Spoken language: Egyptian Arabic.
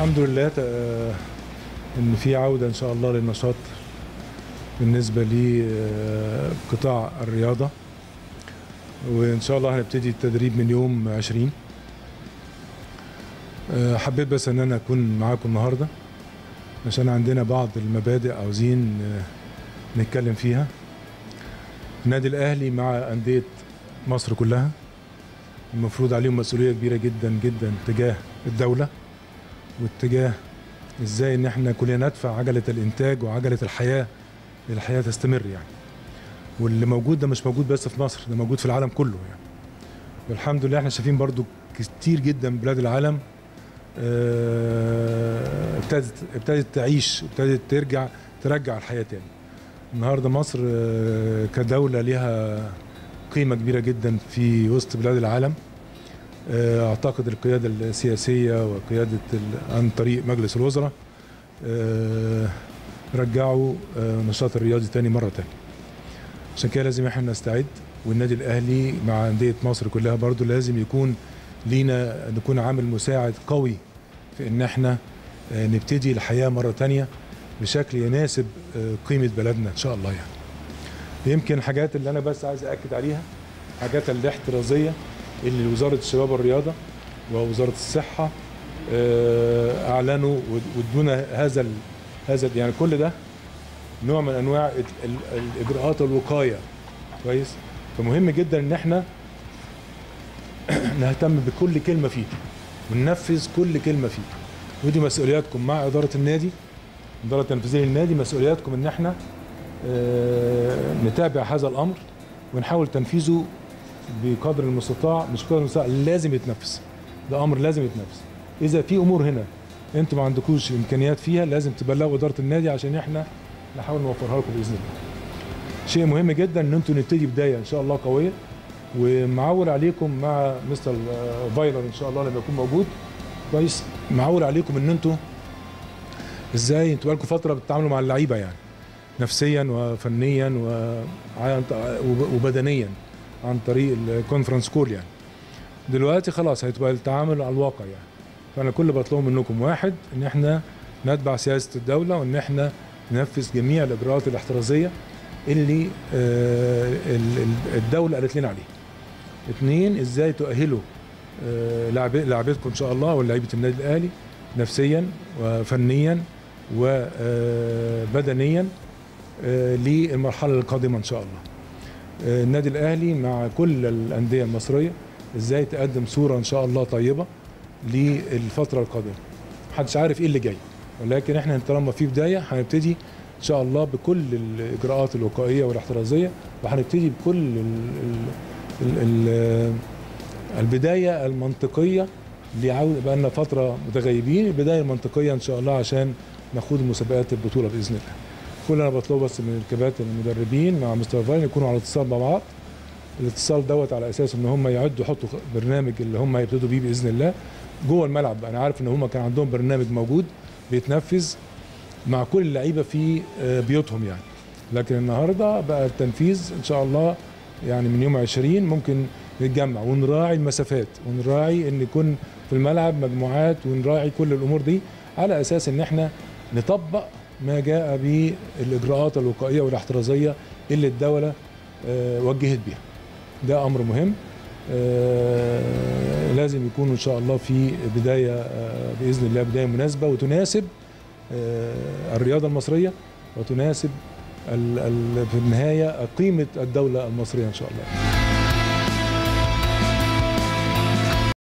الحمد لله ت- آه، ان في عوده ان شاء الله للنشاط بالنسبه لقطاع الرياضه وان شاء الله هنبتدي التدريب من يوم 20 آه، حبيت بس ان انا اكون معاكم النهارده عشان عندنا بعض المبادئ عاوزين آه، نتكلم فيها النادي الاهلي مع انديه مصر كلها المفروض عليهم مسؤوليه كبيره جدا جدا تجاه الدوله واتجاه ازاي ان احنا كلنا ندفع عجله الانتاج وعجله الحياه الحياه تستمر يعني واللي موجود ده مش موجود بس في مصر ده موجود في العالم كله يعني والحمد لله احنا شايفين برضو كتير جدا من بلاد العالم آه، ابتدت ابتدت تعيش ابتدت ترجع ترجع الحياه تاني النهارده مصر آه، كدوله ليها قيمه كبيره جدا في وسط بلاد العالم آه، اعتقد القياده السياسيه وقياده ال- عن طريق مجلس الوزراء آه، رجعوا آه، النشاط الرياضي تاني مره تانية عشان كده لازم احنا نستعد والنادي الاهلي مع انديه مصر كلها برضو لازم يكون لينا نكون عامل مساعد قوي في ان احنا آه، نبتدي الحياه مره تانية بشكل يناسب آه، قيمه بلدنا ان شاء الله يعني يمكن الحاجات اللي انا بس عايز اكد عليها حاجات الاحترازيه اللي وزاره الشباب والرياضه ووزاره الصحه آه، اعلنوا وادونا هذا ال- هذا ال- يعني كل ده نوع من انواع ال- ال- الاجراءات الوقايه كويس فمهم جدا ان احنا نهتم بكل كلمه فيه وننفذ كل كلمه فيه ودي مسؤولياتكم مع اداره النادي الاداره التنفيذيه للنادي مسؤولياتكم ان احنا آه، نتابع هذا الامر ونحاول تنفيذه بقدر المستطاع مش بقدر المستطاع لازم يتنفذ ده امر لازم يتنفذ اذا في امور هنا انتوا ما عندكوش امكانيات فيها لازم تبلغوا اداره النادي عشان احنا نحاول نوفرها لكم باذن الله شيء مهم جدا ان انتوا نبتدي بدايه ان شاء الله قويه ومعول عليكم مع مستر آه، فايلر ان شاء الله لما يكون موجود كويس معول عليكم ان انتوا ازاي انتوا بقالكم فتره بتتعاملوا مع اللعيبه يعني نفسيا وفنيا وعن- وبدنيا عن طريق الكونفرنس كول يعني دلوقتي خلاص هيتبقى التعامل على الواقع يعني فانا كل اللي بطلبه منكم واحد ان احنا نتبع سياسه الدوله وان احنا ننفذ جميع الاجراءات الاحترازيه اللي آه، ال- ال- الدوله قالت لنا عليها اثنين ازاي تؤهلوا آه، لاعب- لاعبتكم ان شاء الله ولاعيبه النادي الاهلي نفسيا وفنيا وبدنيا للمرحله القادمه ان شاء الله آه، النادي الاهلي مع كل الانديه المصريه ازاي تقدم صوره ان شاء الله طيبه للفتره القادمه محدش عارف ايه اللي جاي ولكن احنا طالما في بدايه هنبتدي ان شاء الله بكل الاجراءات الوقائيه والاحترازيه وهنبتدي بكل ال ال ال ال البدايه المنطقيه اللي عاوز بقى لنا فتره متغيبين البدايه المنطقيه ان شاء الله عشان ناخد مسابقات البطوله باذن الله كل اللي انا بطلبه بس من الكباتن المدربين مع مستر فاين يكونوا على اتصال مع بعض الاتصال دوت على اساس ان هم يعدوا يحطوا برنامج اللي هم هيبتدوا بيه باذن الله جوه الملعب انا عارف ان هم كان عندهم برنامج موجود بيتنفذ مع كل اللعيبه في آه، بيوتهم يعني لكن النهارده بقى التنفيذ ان شاء الله يعني من يوم 20 ممكن نتجمع ونراعي المسافات ونراعي ان يكون في الملعب مجموعات ونراعي كل الامور دي على اساس ان احنا نطبق ما جاء بالاجراءات الوقائيه والاحترازيه اللي الدوله آه، وجهت بيها ده امر مهم آه، لازم يكون ان شاء الله في بدايه آه، باذن الله بدايه مناسبه وتناسب آه، الرياضه المصريه وتناسب ال- ال- في النهايه قيمه الدوله المصريه ان شاء الله